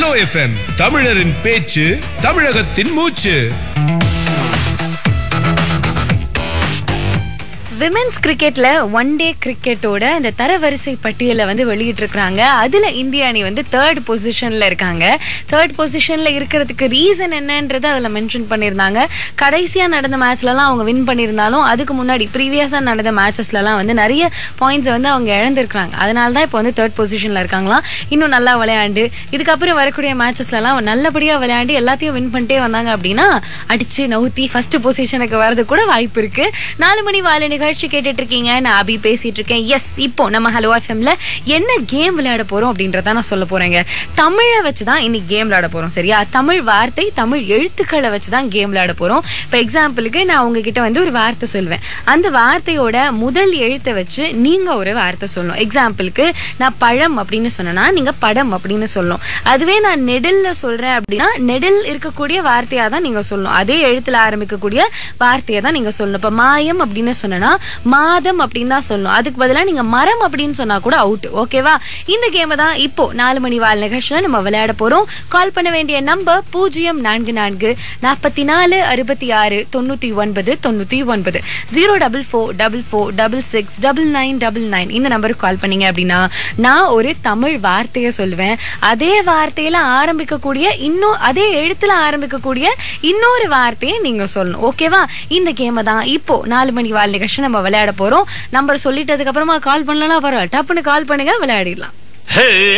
hello FM தமிழரின் பேச்சு தமிழகத்தின் மூச்சு விமென்ஸ் கிரிக்கெட்ல ஒன் டே கிரிக்கெட்டோட இந்த தரவரிசை பட்டியலை வந்து வெளியிட்டு இருக்காங்க அதுல இந்திய அணி வந்து தேர்ட் பொசிஷன்ல இருக்காங்க தேர்ட் பொசிஷன்ல இருக்கிறதுக்கு ரீசன் என்னன்றது அதுல மென்ஷன் பண்ணியிருந்தாங்க கடைசியா நடந்த மேட்ச்லலாம் அவங்க வின் பண்ணியிருந்தாலும் அதுக்கு முன்னாடி ப்ரீவியஸா நடந்த மேட்சஸ்லலாம் வந்து நிறைய பாயிண்ட்ஸ் வந்து அவங்க இழந்திருக்காங்க அதனால தான் இப்போ வந்து தேர்ட் பொசிஷன்ல இருக்காங்களாம் இன்னும் நல்லா விளையாண்டு இதுக்கப்புறம் வரக்கூடிய மேட்சஸ்லலாம் நல்லபடியா விளையாண்டு எல்லாத்தையும் வின் பண்ணிட்டே வந்தாங்க அப்படின்னா அடிச்சு நவுத்தி ஃபர்ஸ்ட் பொசிஷனுக்கு வரது கூட வாய்ப்பு இருக்கு நாலு மணி வாழ நிகழ்ச்சி கேட்டுட்டு இருக்கீங்க நான் அபி பேசிட்டு இருக்கேன் எஸ் இப்போ நம்ம ஹலோ எஃப்எம்ல என்ன கேம் விளையாட போறோம் அப்படின்றத நான் சொல்ல போறேங்க தமிழை வச்சு தான் இன்னைக்கு கேம் விளையாட போறோம் சரியா தமிழ் வார்த்தை தமிழ் எழுத்துக்களை வச்சு தான் கேம் விளையாட போறோம் இப்போ எக்ஸாம்பிளுக்கு நான் உங்ககிட்ட வந்து ஒரு வார்த்தை சொல்லுவேன் அந்த வார்த்தையோட முதல் எழுத்தை வச்சு நீங்க ஒரு வார்த்தை சொல்லணும் எக்ஸாம்பிளுக்கு நான் பழம் அப்படின்னு சொன்னேன்னா நீங்க படம் அப்படின்னு சொல்லணும் அதுவே நான் நெடில்ல சொல்றேன் அப்படின்னா நெடில் இருக்கக்கூடிய வார்த்தையா தான் நீங்க சொல்லணும் அதே எழுத்துல ஆரம்பிக்கக்கூடிய வார்த்தையை தான் நீங்க சொல்லணும் இப்ப மாயம் அப்படின்னு சொன்னா மாதம் அப்படின்னு தான் சொல்லணும் அதுக்கு பதிலா நீங்க மரம் அப்படின்னு சொன்னா கூட அவுட் ஓகேவா இந்த கேமை தான் இப்போ நாலு மணி வாழ் நிகழ்ச்சியில நம்ம விளையாட போறோம் கால் பண்ண வேண்டிய நம்பர் பூஜ்ஜியம் நான்கு நான்கு நாற்பத்தி நாலு அறுபத்தி ஆறு தொண்ணூத்தி ஒன்பது தொண்ணூத்தி ஒன்பது zero double four double four double six double nine double nine இந்த நம்பருக்கு கால் பண்ணீங்க அப்படின்னா நான் ஒரு தமிழ் வார்த்தையை சொல்லுவேன் அதே வார்த்தையில ஆரம்பிக்கக்கூடிய இன்னும் அதே எழுத்துல ஆரம்பிக்கக்கூடிய இன்னொரு வார்த்தையை நீங்க சொல்லணும் ஓகேவா இந்த கேமை தான் இப்போ நாலு மணி வாழ் நிகழ்ச்சி நம்ம விளையாட போறோம் நம்பர் சொல்லிட்டதுக்கு அப்புறமா கால் பண்ணலன்னா பரவாயில்ல டப்புன்னு கால் பண்ணுங்க விளையாடிடலாம் Hey,